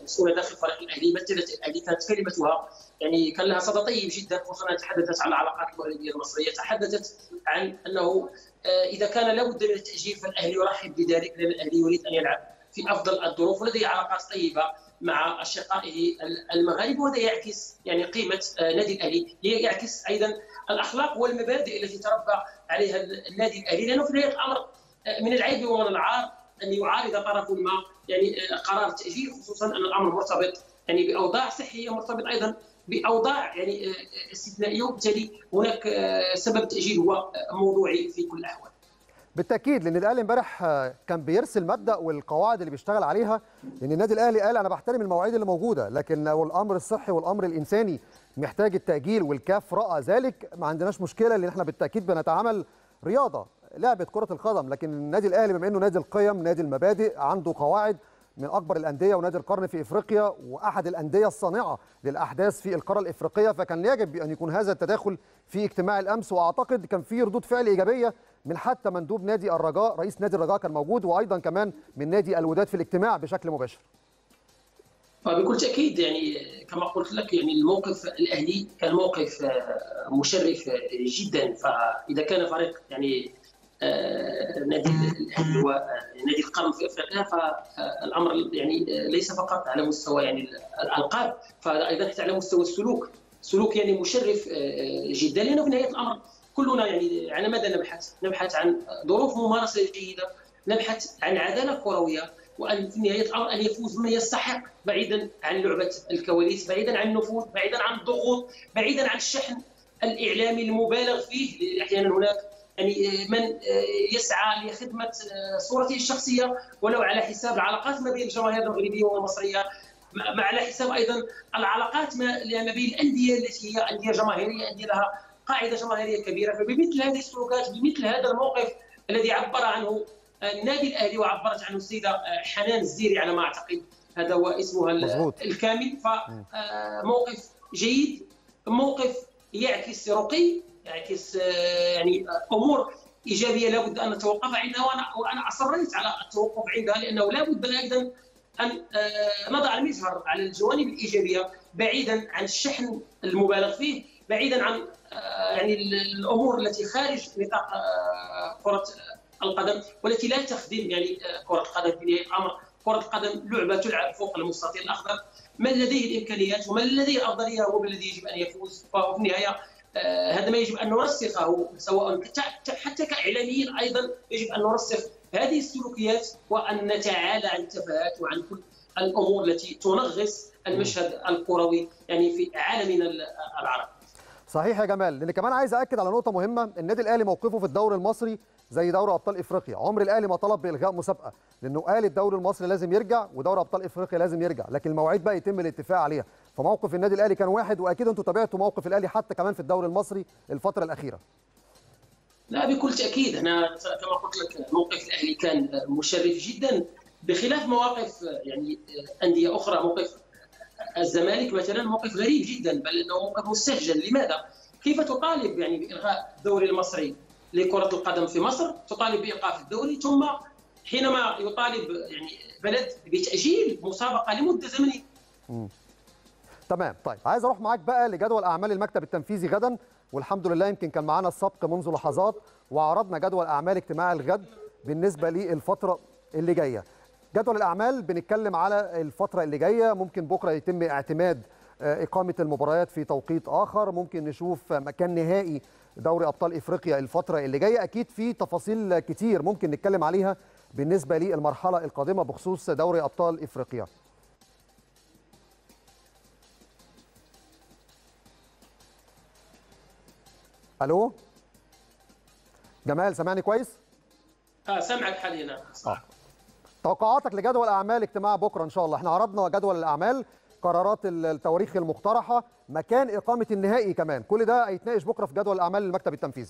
S3: مسؤوله داخل فريق الاهلي مثلت الاهلي كانت كلمتها يعني كان لها صدى طيب جدا خصوصا تحدثت عن العلاقات المغربيه المصريه تحدثت عن انه اذا كان لابد من التاجيل فالاهلي يرحب بذلك لان الاهلي يريد ان يلعب في افضل الظروف ولديه علاقات طيبه مع اشقائه المغاربه وهذا يعكس يعني قيمه نادي الاهلي يعكس ايضا الاخلاق والمبادئ التي تربى عليها النادي الاهلي لانه في نهايه الامر من العيب ومن العار ان يعارض طرف ما يعني قرار التاجيل خصوصا ان الامر مرتبط يعني باوضاع صحيه مرتبط ايضا باوضاع يعني استثنائيه وبالتالي هناك سبب التاجيل هو موضوعي في كل الاحوال.
S1: بالتاكيد لان الاهلي امبارح كان بيرسل مبدا والقواعد اللي بيشتغل عليها لان النادي الاهلي قال انا بحترم المواعيد اللي موجوده لكن لو الامر الصحي والامر الانساني محتاج التاجيل والكاف راى ذلك ما عندناش مشكله لان احنا بالتاكيد بنتعامل رياضه لعبه كره القدم لكن النادي الاهلي بما انه نادي القيم نادي المبادئ عنده قواعد من اكبر الانديه ونادي القرن في افريقيا واحد الانديه الصانعه للاحداث في القاره الافريقيه فكان يجب ان يكون هذا التداخل في اجتماع الامس واعتقد كان في ردود فعل ايجابيه من حتى مندوب نادي الرجاء رئيس نادي الرجاء كان موجود وايضا كمان من نادي الوداد في الاجتماع بشكل مباشر
S3: بكل تاكيد يعني كما قلت لك يعني الموقف الاهلي كان موقف مشرف جدا فاذا كان فريق يعني نادي الاهلي هو نادي القرن في افريقيا فالامر يعني ليس فقط على مستوى يعني الالقاب فايضا حتى على مستوى السلوك سلوك يعني مشرف جدا لانه في نهايه الامر كلنا يعني على ماذا نبحث؟ نبحث عن ظروف ممارسه جيده، نبحث عن عداله كرويه وان في نهايه الامر ان يفوز من يستحق بعيدا عن لعبه الكواليس، بعيدا عن النفوذ، بعيدا عن الضغوط، بعيدا عن الشحن الاعلامي المبالغ فيه احيانا هناك يعني من يسعى لخدمه صورته الشخصيه ولو على حساب العلاقات ما بين الجماهير المغربيه والمصريه مع على حساب ايضا العلاقات ما بين الانديه التي هي انديه جماهيريه انديه لها قاعده جماهيريه كبيره فبمثل هذه السلوكات بمثل هذا الموقف الذي عبر عنه النادي الاهلي وعبرت عنه السيده حنان الزيري على ما اعتقد هذا هو اسمها مزبوط. الكامل فموقف جيد موقف يعكس رقي يعكس يعني امور ايجابيه لابد ان نتوقف عندها وانا وانا اصريت على التوقف عندها لانه لابد ايضا ان نضع المجهر على الجوانب الايجابيه بعيدا عن الشحن المبالغ فيه بعيدا عن يعني الامور التي خارج نطاق كره القدم والتي لا تخدم يعني كره القدم في نهايه الامر كره القدم لعبه تلعب فوق المستطيل الاخضر من لديه الامكانيات ومن لديه الافضليه هو الذي يجب ان يفوز فهو في النهايه هذا ما يجب ان نرسخه سواء حتى كاعلاميين ايضا يجب ان نرسخ هذه السلوكيات وان نتعالى عن التفاهات وعن كل الامور التي تنغص المشهد الكروي يعني في عالمنا العربي.
S1: صحيح يا جمال لان كمان عايز اكد على نقطه مهمه النادي الاهلي موقفه في الدوري المصري زي دوري ابطال افريقيا عمر الاهلي ما طلب بالغاء مسابقه لانه قال الدوري المصري لازم يرجع ودوري ابطال افريقيا لازم يرجع لكن المواعيد بقى يتم الاتفاق عليها فموقف النادي الاهلي كان واحد واكيد انتم تابعتوا موقف الاهلي حتى كمان في الدوري المصري الفتره الاخيره
S3: لا بكل تاكيد انا كما قلت لك موقف الاهلي كان مشرف جدا بخلاف مواقف يعني انديه اخرى موقف الزمالك مثلا موقف غريب جدا بل انه موقف مستهجن لماذا؟ كيف تطالب يعني بالغاء الدوري المصري لكره القدم في مصر تطالب بايقاف الدوري ثم حينما يطالب يعني بلد بتاجيل مسابقه لمده زمنيه
S1: تمام طيب عايز اروح معاك بقى لجدول اعمال المكتب التنفيذي غدا والحمد لله يمكن كان معانا السبق منذ لحظات وعرضنا جدول اعمال اجتماع الغد بالنسبه للفتره اللي جايه جدول الاعمال بنتكلم على الفتره اللي جايه ممكن بكره يتم اعتماد اقامه المباريات في توقيت اخر ممكن نشوف مكان نهائي دوري ابطال افريقيا الفتره اللي جايه اكيد في تفاصيل كتير ممكن نتكلم عليها بالنسبه للمرحله القادمه بخصوص دوري ابطال افريقيا الو جمال سامعني كويس
S3: اه سامعك حاليا
S1: آه. توقعاتك لجدول اعمال اجتماع بكره ان شاء الله احنا عرضنا جدول الاعمال قرارات التواريخ المقترحه مكان اقامه النهائي كمان كل ده هيتناقش بكره في جدول الاعمال المكتب التنفيذي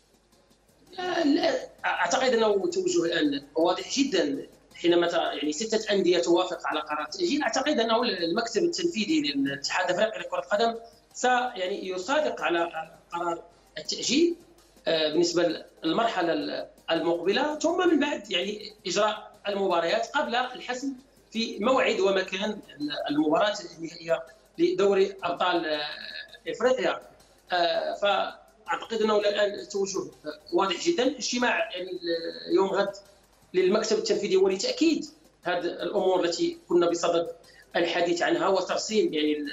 S3: اعتقد انه توجه الان واضح جدا حينما يعني سته انديه توافق على قرار التاجيل اعتقد انه المكتب التنفيذي للاتحاد الافريقي لكره القدم س يعني يصادق على قرار التاجيل بالنسبه للمرحله المقبله ثم من بعد يعني اجراء المباريات قبل الحسم في موعد ومكان المباراه النهائيه لدوري ابطال افريقيا فاعتقد انه الان التوجه واضح جدا اجتماع يعني يوم غد للمكتب التنفيذي ولتاكيد هذه الامور التي كنا بصدد الحديث عنها وترسيم يعني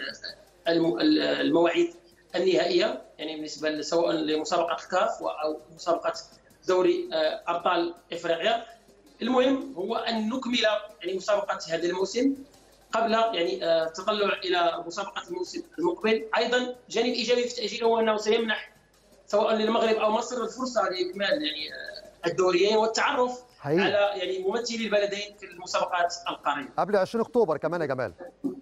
S3: المواعيد النهائيه يعني بالنسبه سواء لمسابقه الكاف او مسابقه دوري ابطال افريقيا المهم هو ان نكمل يعني مسابقه هذا الموسم قبل يعني التطلع الى مسابقه الموسم المقبل ايضا جانب ايجابي في تاجيله هو انه سيمنح سواء للمغرب او مصر الفرصه لاكمال يعني الدوريين والتعرف حقيقي. على يعني ممثلي البلدين في المسابقات القاريه
S1: قبل 20 اكتوبر كمان يا جمال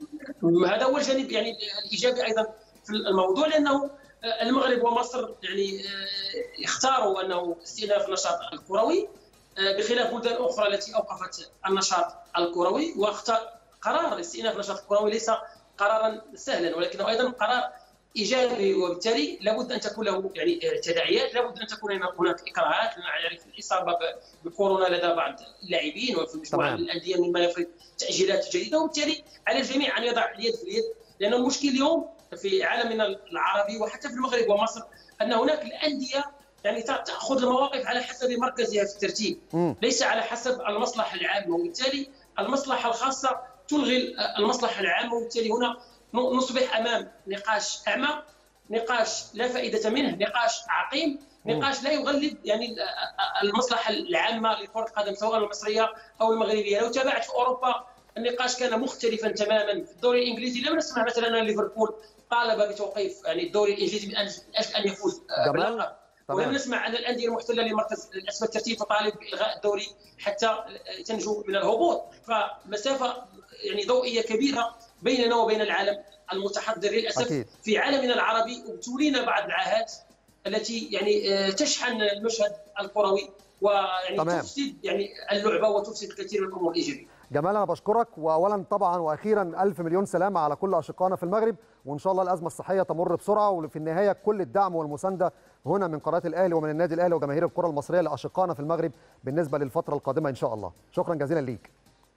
S3: هذا هو الجانب يعني الايجابي ايضا في الموضوع لانه المغرب ومصر يعني اختاروا انه استئناف النشاط الكروي بخلاف بلدان اخرى التي اوقفت النشاط الكروي واختار قرار استئناف النشاط الكروي ليس قرارا سهلا ولكنه ايضا قرار ايجابي وبالتالي لابد ان تكون له يعني تداعيات لابد ان تكون هناك اكراهات نعرف الاصابه بكورونا لدى بعض اللاعبين وفي مجموعه من الانديه مما يفرض تاجيلات جديده وبالتالي على الجميع ان يضع اليد في اليد لان المشكل اليوم في عالمنا العربي وحتى في المغرب ومصر ان هناك الانديه يعني تاخذ المواقف على حسب مركزها في الترتيب م. ليس على حسب المصلحه العامه وبالتالي المصلحه الخاصه تلغي المصلحه العامه وبالتالي هنا نصبح امام نقاش اعمى نقاش لا فائده منه نقاش عقيم نقاش لا يغلب يعني المصلحه العامه لكره القدم سواء المصريه او المغربيه لو تابعت في اوروبا النقاش كان مختلفا تماما في الدوري الانجليزي لم نسمع مثلا ان ليفربول طالب بتوقيف يعني الدوري الانجليزي من اجل ان يفوز باللقب ولم نسمع ان الانديه المحتله لمركز الاسفل الترتيب تطالب بالغاء الدوري حتى تنجو من الهبوط فمسافه يعني ضوئيه كبيره بيننا وبين العالم المتحضر للاسف أكيد. في عالمنا العربي ابتلينا بعض العاهات التي يعني تشحن المشهد الكروي ويعني تمام. تفسد يعني اللعبه وتفسد كثير من الامور الايجابيه.
S1: جمال انا بشكرك واولا طبعا واخيرا الف مليون سلامه على كل اشقائنا في المغرب وان شاء الله الازمه الصحيه تمر بسرعه وفي النهايه كل الدعم والمسانده هنا من قناه الاهلي ومن النادي الاهلي وجماهير الكره المصريه لاشقائنا في المغرب بالنسبه للفتره القادمه ان شاء الله شكرا جزيلا ليك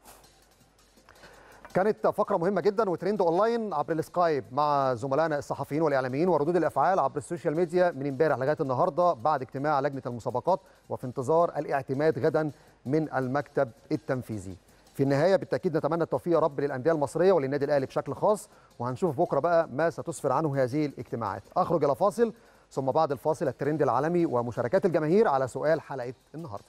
S1: كانت فقره مهمه جدا وترند اونلاين عبر السكايب مع زملائنا الصحفيين والاعلاميين وردود الافعال عبر السوشيال ميديا من امبارح لغايه النهارده بعد اجتماع لجنه المسابقات وفي انتظار الاعتماد غدا من المكتب التنفيذي في النهايه بالتاكيد نتمنى التوفيق يا رب للانديه المصريه وللنادي الاهلي بشكل خاص وهنشوف بكره بقى ما ستسفر عنه هذه الاجتماعات اخرج الى فاصل ثم بعد الفاصل الترند العالمي ومشاركات الجماهير على سؤال حلقه النهارده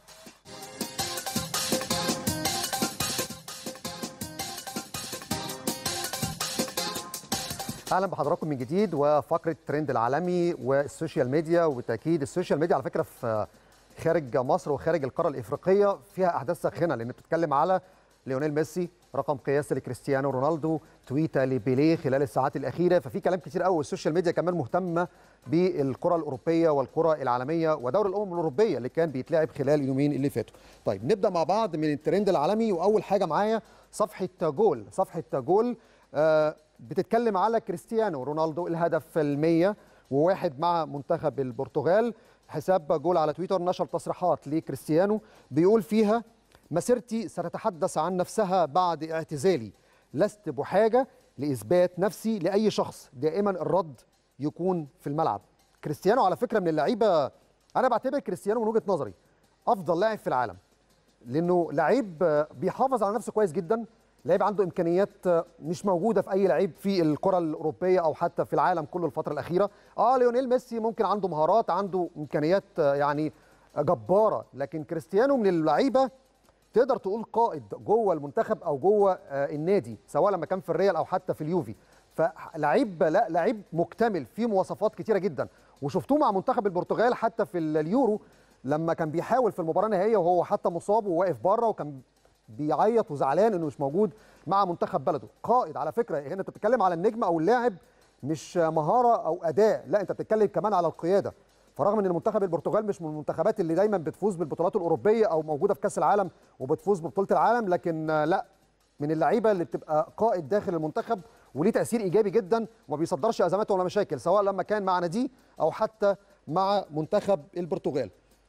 S1: اهلا بحضراتكم من جديد وفقره ترند العالمي والسوشيال ميديا وبالتاكيد السوشيال ميديا على فكره في خارج مصر وخارج القاره الافريقيه فيها احداث ساخنه لان بتتكلم على ليونيل ميسي رقم قياسي لكريستيانو رونالدو تويته لبيليه خلال الساعات الاخيره ففي كلام كتير قوي والسوشيال ميديا كمان مهتمه بالكره الاوروبيه والكره العالميه ودوري الامم الاوروبيه اللي كان بيتلعب خلال اليومين اللي فاتوا طيب نبدا مع بعض من الترند العالمي واول حاجه معايا صفحه جول صفحه جول آه بتتكلم على كريستيانو رونالدو الهدف المية وواحد مع منتخب البرتغال حساب جول على تويتر نشر تصريحات لكريستيانو بيقول فيها مسيرتي ستتحدث عن نفسها بعد اعتزالي لست بحاجة لإثبات نفسي لأي شخص دائما الرد يكون في الملعب كريستيانو على فكرة من اللعيبة أنا بعتبر كريستيانو من وجهة نظري أفضل لاعب في العالم لأنه لعيب بيحافظ على نفسه كويس جدا لعيب عنده امكانيات مش موجوده في اي لعيب في الكره الاوروبيه او حتى في العالم كله الفتره الاخيره اه ليونيل ميسي ممكن عنده مهارات عنده امكانيات يعني جباره لكن كريستيانو من اللعيبه تقدر تقول قائد جوه المنتخب او جوه النادي سواء لما كان في الريال او حتى في اليوفي فلعيب لا لعيب مكتمل فيه مواصفات كتيره جدا وشفتوه مع منتخب البرتغال حتى في اليورو لما كان بيحاول في المباراه النهائيه وهو حتى مصاب وواقف بره وكان بيعيط وزعلان انه مش موجود مع منتخب بلده قائد على فكره هنا انت بتتكلم على النجم او اللاعب مش مهاره او اداء لا انت بتتكلم كمان على القياده فرغم ان منتخب البرتغال مش من المنتخبات اللي دايما بتفوز بالبطولات الاوروبيه او موجوده في كاس العالم وبتفوز ببطوله العالم لكن لا من اللعيبه اللي بتبقى قائد داخل المنتخب وليه تاثير ايجابي جدا وما بيصدرش ازمات ولا مشاكل سواء لما كان مع ناديه او حتى مع منتخب البرتغال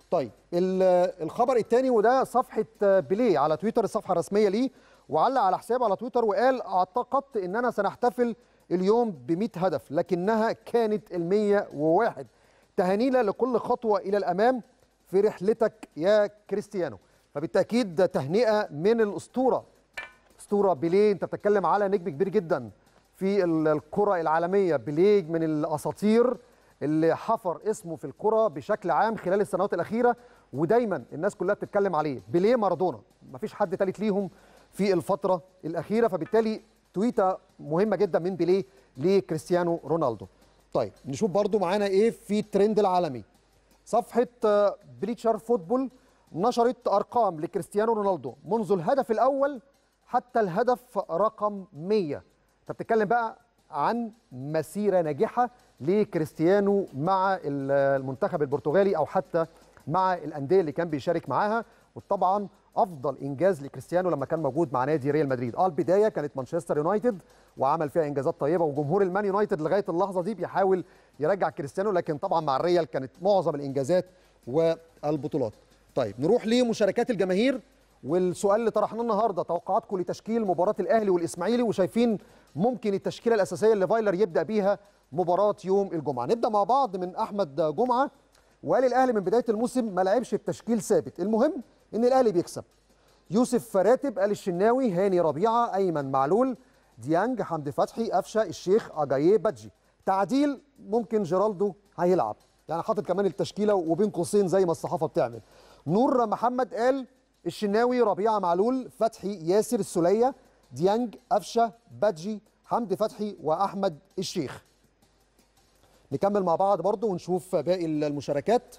S1: طيب ال- الخبر الثاني وده صفحه بيليه على تويتر الصفحه الرسميه ليه وعلق على حسابه على تويتر وقال اعتقدت اننا سنحتفل اليوم ب 100 هدف لكنها كانت ال 101 تهانينا لكل خطوه الى الامام في رحلتك يا كريستيانو فبالتاكيد تهنئه من الاسطوره اسطوره بيليه انت بتتكلم على نجم كبير جدا في ال- الكره العالميه بيليه من الاساطير اللي حفر اسمه في الكره بشكل عام خلال السنوات الاخيره ودايما الناس كلها بتتكلم عليه بيليه مارادونا مفيش حد ثالث ليهم في الفتره الاخيره فبالتالي تويته مهمه جدا من بيليه لكريستيانو رونالدو طيب نشوف برضو معانا ايه في الترند العالمي صفحة آه، بليتشر فوتبول نشرت أرقام لكريستيانو رونالدو منذ الهدف الأول حتى الهدف رقم 100 أنت بتتكلم بقى عن مسيرة ناجحة لكريستيانو مع ال- المنتخب البرتغالي أو حتى مع الأندية اللي كان بيشارك معاها وطبعا أفضل إنجاز لكريستيانو لما كان موجود مع نادي ريال مدريد اه البداية كانت مانشستر يونايتد وعمل فيها إنجازات طيبة وجمهور المان يونايتد لغاية اللحظة دي بيحاول يرجع كريستيانو لكن طبعا مع الريال كانت معظم الإنجازات والبطولات طيب نروح لمشاركات الجماهير والسؤال اللي طرحناه النهارده توقعاتكم لتشكيل مباراه الاهلي والاسماعيلي وشايفين ممكن التشكيله الاساسيه اللي فايلر يبدا بيها مباراه يوم الجمعه نبدا مع بعض من احمد جمعه وقال الاهلي من بدايه الموسم ما لعبش بتشكيل ثابت المهم ان الاهلي بيكسب يوسف راتب قال الشناوي هاني ربيعه ايمن معلول ديانج حمدي فتحي قفشه الشيخ اجاييه بادجي تعديل ممكن جيرالدو هيلعب يعني حاطط كمان التشكيله وبين قوسين زي ما الصحافه بتعمل نور محمد قال الشناوي ربيعه معلول فتحي ياسر السليه ديانج قفشه بادجي حمدي فتحي واحمد الشيخ نكمل مع بعض برضو ونشوف باقي المشاركات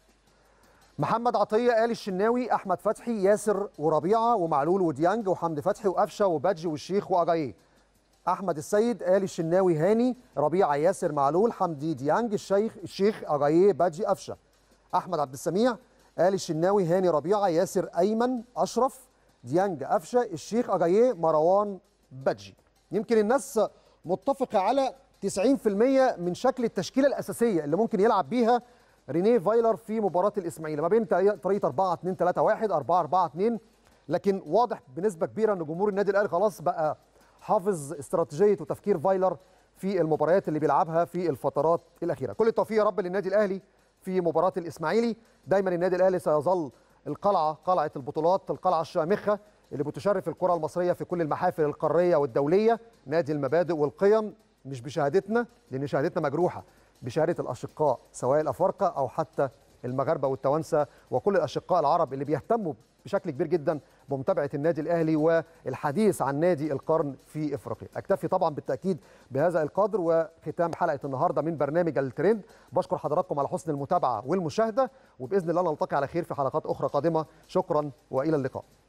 S1: محمد عطيه قال الشناوي احمد فتحي ياسر وربيعه ومعلول وديانج وحمدي فتحي وقفشه وبادجي والشيخ واجاييه احمد السيد قال الشناوي هاني ربيعه ياسر معلول حمدي ديانج الشيخ الشيخ اجاييه بادجي قفشه احمد عبد السميع قال الشناوي هاني ربيعه ياسر ايمن اشرف ديانج قفشه الشيخ اجاييه مروان بادجي يمكن الناس متفقه على 90% من شكل التشكيله الاساسيه اللي ممكن يلعب بيها رينيه فايلر في مباراه الاسماعيلي ما بين طريقه 4 2 3 1 4 4 2 لكن واضح بنسبه كبيره ان جمهور النادي الاهلي خلاص بقى حافظ استراتيجيه وتفكير فايلر في المباريات اللي بيلعبها في الفترات الاخيره كل التوفيق يا رب للنادي الاهلي في مباراه الاسماعيلي دايما النادي الاهلي سيظل القلعه قلعه البطولات القلعه الشامخه اللي بتشرف الكره المصريه في كل المحافل القاريه والدوليه نادي المبادئ والقيم مش بشهادتنا لان شهادتنا مجروحه بشهاده الاشقاء سواء الافارقه او حتى المغاربه والتوانسه وكل الاشقاء العرب اللي بيهتموا بشكل كبير جدا بمتابعه النادي الاهلي والحديث عن نادي القرن في افريقيا. اكتفي طبعا بالتاكيد بهذا القدر وختام حلقه النهارده من برنامج الترند بشكر حضراتكم على حسن المتابعه والمشاهده وباذن الله نلتقي على خير في حلقات اخرى قادمه شكرا والى اللقاء.